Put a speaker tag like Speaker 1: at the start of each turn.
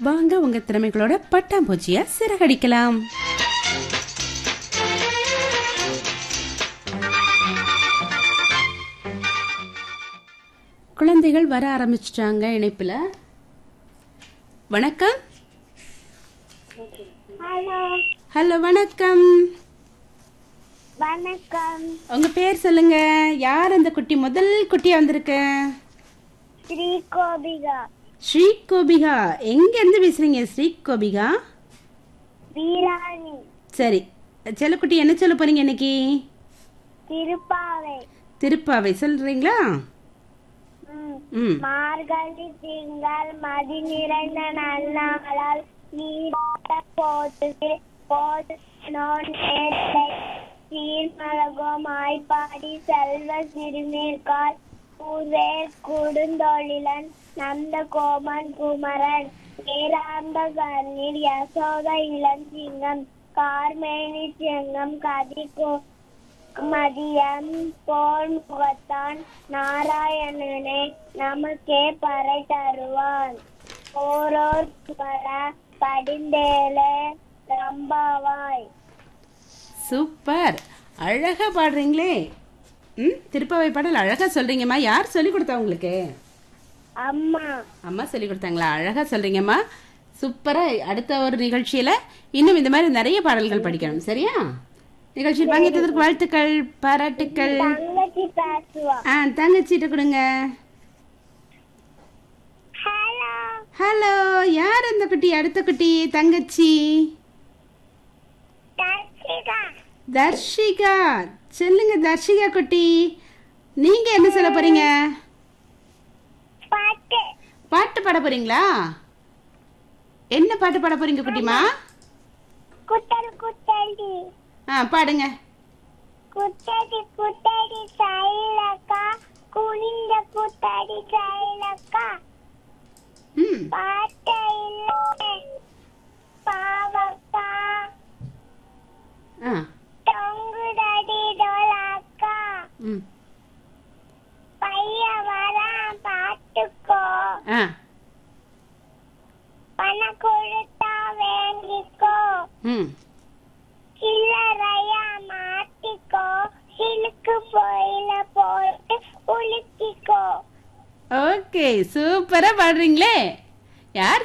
Speaker 1: வாங்க உங்க திறமைகளோட பட்டாம்பூச்சியா சிறகடிக்கலாம் குழந்தைகள் வர ஆரம்பிச்சிட்டாங்க இணைப்புல வணக்கம்
Speaker 2: ஹலோ
Speaker 1: ஹலோ வணக்கம்
Speaker 2: வணக்கம்
Speaker 1: உங்க பேர் சொல்லுங்க யார் அந்த குட்டி முதல் குட்டியா வந்திருக்கு
Speaker 2: ஸ்ரீ கோபிகா
Speaker 1: ஸ்ரீ கோபிகா எங்க இருந்து பேசுறீங்க ஸ்ரீ கோபிகா
Speaker 2: வீராணி
Speaker 1: சரி செல்லக்குட்டி என்ன சொல்ல போறீங்க இன்னைக்கு
Speaker 2: திருப்பாவை
Speaker 1: திருப்பாவை சொல்றீங்களா
Speaker 2: ம்.
Speaker 1: ம்
Speaker 2: மார்கழி திங்கள் மதி நிறைந்த நன்னாளால் நீராட போது போது சீர்மலகோ மாய்ப்பாடி செல்வ சிறுநீர்கால் ஊர்வேர் கொடுந்தொழிலன் நந்த கோமன் குமரன் ஏராந்த கண்ணீர் யசோத இளஞ்சிங்கம் கார்மேனி செங்கம் கதி கோ மதியம் போல் முகத்தான் நாராயணனே நமக்கே பறை தருவான் ஓரோர் பர படிந்தேலே ரம்பாவாய்
Speaker 1: சூப்பர் அழகா பாடுறீங்களே ம் திருப்பாவை பாடல் அழகா சொல்றீங்கம்மா யார் சொல்லி கொடுத்தா உங்களுக்கு
Speaker 2: அம்மா
Speaker 1: அம்மா சொல்லி கொடுத்தாங்களா அழகா சொல்றீங்கம்மா சூப்பரா அடுத்த ஒரு நிகழ்ச்சியில இன்னும் இந்த மாதிரி நிறைய பாடல்கள் படிக்கணும் சரியா நிகழ்ச்சியில் பங்கேற்றதற்கு வாழ்த்துக்கள் பாராட்டுக்கள்
Speaker 2: தங்கச்சி பேசுவா
Speaker 1: ஆ தங்கச்சிட்ட கொடுங்க
Speaker 2: ஹலோ
Speaker 1: ஹலோ யார் அந்த குட்டி அடுத்த குட்டி தங்கச்சி
Speaker 2: தர்ஷிகா
Speaker 1: தர்ஷிகா சொல்லுங்க தர்ஷிகா குட்டி நீங்க என்ன சொல்ல போறீங்க
Speaker 2: பாட்டு
Speaker 1: பாட்டு பாட போறீங்களா என்ன பாட்டு பாட போறீங்க குட்டிமா
Speaker 2: குட்டல் குட்டடி
Speaker 1: ஆ பாடுங்க
Speaker 2: குட்டடி குட்டடி சைலக்கா குனிந்த குட்டடி சைலக்கா
Speaker 1: ம்
Speaker 2: பாட்டை இல்லை பாவக்கா
Speaker 1: ஆ
Speaker 2: தொங்குதடி டோலாக்கா
Speaker 1: ம்
Speaker 2: பைய வரான் பாட்டுக்கோ
Speaker 1: ஆ
Speaker 2: பணம் கொடுத்தா வேண்டிக்கோ
Speaker 1: ம்
Speaker 2: சில்லறையா மாட்டிக்கோ சிலுக்கு போயில போட்டு உலுக்கிக்கோ
Speaker 1: ஓகே சூப்பரா பாடுறீங்களே யார்